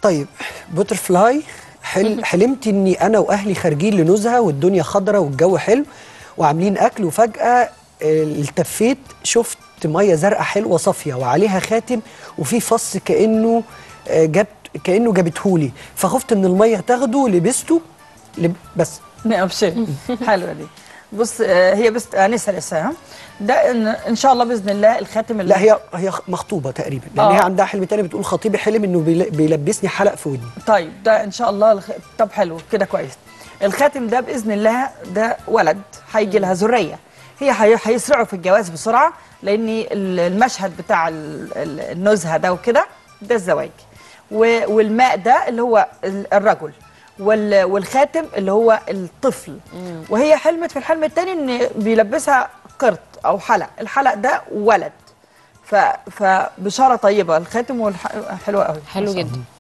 طيب بوتر فلاي حل حلمت اني انا واهلي خارجين لنزهه والدنيا خضراء والجو حلو وعاملين اكل وفجاه آه، التفيت شفت ميه زرقاء حلوه صافيه وعليها خاتم وفي فص كانه آه، جاب كانه جابتهولي فخفت ان الميه تاخده لبسته لب... بس ابشري حلوه دي بص آه، هي بس انسه لسه ها؟ ده ان, إن شاء الله باذن الله الخاتم اللي لا هي هي مخطوبه تقريبا لان آه. هي عندها حلم تاني بتقول خطيبي حلم انه بيل- بيلبسني حلق في ودني طيب ده ان شاء الله الخ... طب حلو كده كويس الخاتم ده باذن الله ده ولد هيجي لها ذريه هي هي- هيسرعوا في الجواز بسرعه لان ال- المشهد بتاع ال- ال- النزهه ده وكده ده الزواج و- والماء ده اللي هو ال- الرجل وال- والخاتم اللي هو الطفل وهي حلمت في الحلم الثاني ان بيلبسها قرط او حلق الحلق ده ولد ف... فبشاره طيبه الخاتم والح... حلوه قوي حلو جدا